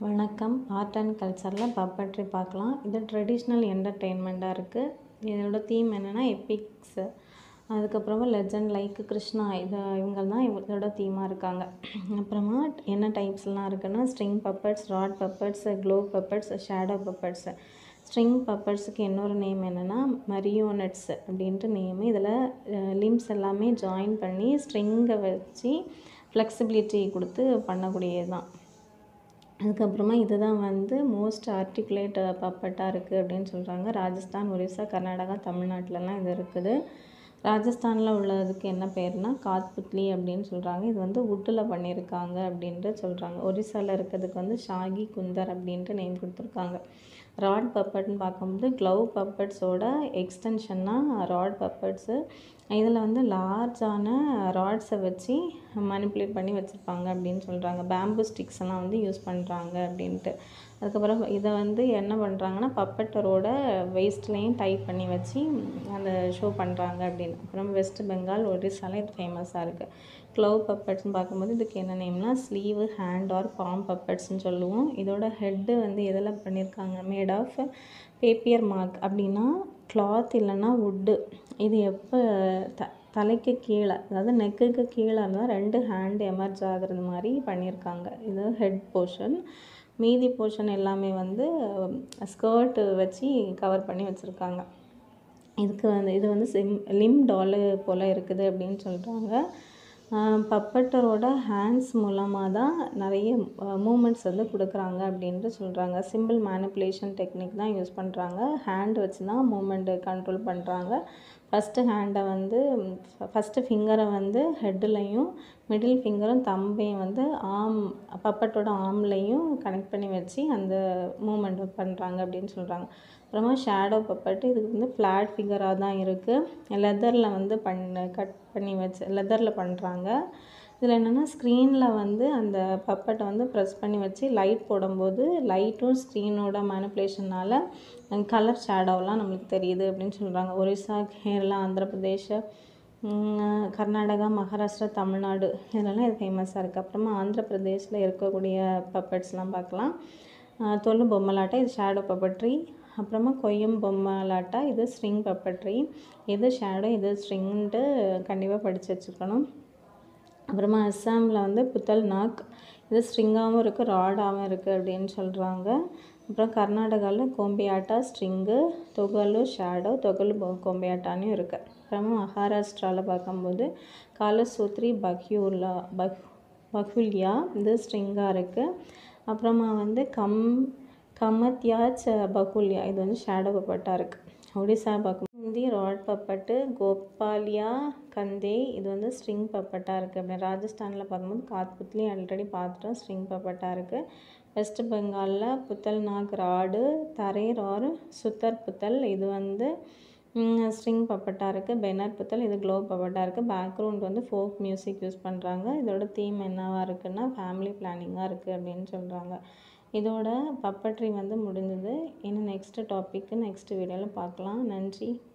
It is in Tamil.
வணக்கம் ஆர்ட் அண்ட் கல்ச்சரில் பப்பட்ரி பார்க்கலாம் இது ட்ரெடிஷ்னல் என்டர்டெயின்மெண்ட்டாக இருக்குது இதோட தீம் என்னென்னா எப்பிக்ஸு அதுக்கப்புறமா லெஜண்ட் லைக் கிருஷ்ணா இதை இவங்க தான் இதோட தீமாக இருக்காங்க அப்புறமா என்ன டைப்ஸ்லாம் இருக்குன்னா string puppets rod puppets glove puppets shadow puppets string பப்பட்ஸுக்கு இன்னொரு நேம் என்னென்னா மரியோனட்ஸ் அப்படின்ட்டு நேமு இதில் லிம்ஸ் எல்லாமே ஜாயின் பண்ணி ஸ்ட்ரிங்கை வச்சு ஃப்ளெக்சிபிலிட்டி கொடுத்து பண்ணக்கூடியது தான் அதுக்கப்புறமா இதுதான் வந்து மோஸ்ட் ஆர்டிகுலேட் பப்பட்டாக இருக்குது அப்படின்னு சொல்கிறாங்க ராஜஸ்தான் ஒரிசா கர்நாடகா தமிழ்நாட்டிலலாம் இது இருக்குது ராஜஸ்தானில் உள்ளதுக்கு என்ன பேர்னா காத்புத்லி அப்படின்னு சொல்கிறாங்க இது வந்து வுட்டில் பண்ணியிருக்காங்க அப்படின்ட்டு சொல்கிறாங்க ஒரிசாவில் இருக்கிறதுக்கு வந்து ஷாகி குந்தர் அப்படின்ட்டு நேம் கொடுத்துருக்காங்க ராட் பப்பட்னு பார்க்கும்போது க்ளவ் பப்பட்ஸோட எக்ஸ்டென்ஷன்னாக ராட் பப்பட்ஸு இதில் வந்து லார்ஜான ராட்ஸை வச்சு மனிப்புலேட் பண்ணி வச்சுருப்பாங்க அப்படின்னு சொல்கிறாங்க பேம்பு ஸ்டிக்ஸ் எல்லாம் வந்து யூஸ் பண்ணுறாங்க அப்படின்ட்டு அதுக்கப்புறம் இதை வந்து என்ன பண்ணுறாங்கன்னா பப்பட்டரோட வேஸ்ட்லேயும் டைப் பண்ணி வச்சு அந்த ஷோ பண்ணுறாங்க அப்படின்னு அப்புறம் வெஸ்ட் பெங்கால் ஒரிசால இது ஃபேமஸாக இருக்குது க்ளவ் பப்பட்ஸ்னு பார்க்கும்போது இதுக்கு என்ன நேம்னா ஸ்லீவு ஹேண்ட் ஆர் பாம் பப்பட்ஸ்னு சொல்லுவோம் இதோட ஹெட்டு வந்து எதில் பண்ணியிருக்காங்க மேட் ஆஃப் பேப்பியர் மார்க் அப்படின்னா கிளாத் இல்லைன்னா வுட்டு இது எப்போ த தலைக்கு கீழே அதாவது நெக்குக்கு கீழே இருந்தால் ரெண்டு ஹேண்ட் எமர்ஜ் ஆகுறது மாதிரி பண்ணியிருக்காங்க இது ஹெட் போர்ஷன் மீதி போர்ஷன் எல்லாமே வந்து ஸ்கர்ட்டு வச்சு கவர் பண்ணி வச்சுருக்காங்க இதுக்கு வந்து இது வந்து சிம் லிம் டாலு போல் இருக்குது அப்படின்னு சொல்கிறாங்க பப்பட்டரோட ஹேண்ட்ஸ் மூலமாக தான் நிறைய மூமெண்ட்ஸ் வந்து கொடுக்குறாங்க அப்படின்ட்டு சொல்கிறாங்க சிம்பிள் மேனிப்புலேஷன் டெக்னிக் தான் யூஸ் பண்ணுறாங்க ஹேண்ட் வச்சு தான் மூமெண்ட்டு கண்ட்ரோல் பண்ணுறாங்க ஃபஸ்ட்டு ஹேண்டை வந்து ஃபஸ்ட்டு ஃபிங்கரை வந்து ஹெட்டுலையும் மிடில் ஃபிங்கரும் தம்பையும் வந்து ஆம் பப்பட்டோட ஆம்லையும் கனெக்ட் பண்ணி வச்சு அந்த மூமெண்ட் பண்ணுறாங்க அப்படின்னு சொல்கிறாங்க அப்புறமா ஷேடோ பப்பட்டு இதுக்கு வந்து ஃப்ளாட் ஃபிகராக தான் இருக்குது லெதரில் வந்து பண்ண கட் பண்ணி வச்சு லெதரில் பண்ணுறாங்க இதில் என்னென்னா ஸ்க்ரீனில் வந்து அந்த பப்பட்டை வந்து ப்ரெஸ் பண்ணி வச்சு லைட் போடும்போது லைட்டும் ஸ்க்ரீனோட மேனிப்புலேஷனால் கலர் ஷேடோவெலாம் நம்மளுக்கு தெரியுது அப்படின்னு சொல்கிறாங்க ஒரிசா கேரளா ஆந்திர பிரதேஷ் கர்நாடகா மகாராஷ்டிரா தமிழ்நாடு இதெல்லாம் இது ஃபேமஸாக இருக்குது அப்புறமா ஆந்திர பிரதேஷில் இருக்கக்கூடிய பப்பட்ஸ்லாம் பார்க்கலாம் தொல்லு பொம்மலாட்டா இது ஷேடோ பப்பட்ரி அப்புறமா கொய்யம் பொம்மலாட்டா இது ஸ்ட்ரிங் பப்பட்ரி எது ஷேடோ எது ஸ்ட்ரிங்ன்ட்டு கண்டிப்பாக படித்து வச்சுருக்கணும் அப்புறமா அஸ்ஸாமில் வந்து புத்தல் நாக் இது ஸ்ட்ரிங்காகவும் இருக்குது ராடாகவும் இருக்குது அப்படின்னு சொல்கிறாங்க அப்புறம் கர்நாடகாவில் கோம்பியாட்டா ஸ்ட்ரிங்கு தொகலு ஷேடோ தொகலு கோம்பியாட்டான்னு இருக்குது அப்புறமா மகாராஷ்டிராவில் பார்க்கும்போது காலசூத்ரி பக்யூலா பக் பக்யூலியா இது ஸ்ட்ரிங்காக இருக்குது அப்புறமா வந்து கம் கமத்யாச் பகுலியா இது வந்து ஷேடோ பப்பட்டாக இருக்குது ஒடிசா பார்க்கும் ஹிந்தி ராட் பப்பட்டு கோபாலியா கந்தே இது வந்து ஸ்ட்ரிங் பப்பட்டாக இருக்குது அப்படி ராஜஸ்தானில் பார்க்கும்போது காத்புத்லி ஆல்ரெடி பார்த்துட்டோம் ஸ்ட்ரிங் பப்பட்டாக இருக்குது வெஸ்ட் பெங்காலில் புத்தல் நாக் ராடு தரேர் ஆர் சுத்தர் புத்தல் இது வந்து ஸ்ட்ரிங் பப்பட்டாக இருக்குது பெனர் புத்தல் இது க்ளோ பப்பட்டாக இருக்குது பேக்ரவுண்ட் வந்து ஃபோக் மியூசிக் யூஸ் பண்ணுறாங்க இதோட தீம் என்னவாக இருக்குன்னா ஃபேமிலி பிளானிங்காக இருக்குது அப்படின்னு சொல்கிறாங்க இதோட பப்பட்ரி வந்து முடிஞ்சது இன்னும் நெக்ஸ்ட்டு டாப்பிக்கு நெக்ஸ்ட் வீடியோவில் பார்க்கலாம் நன்றி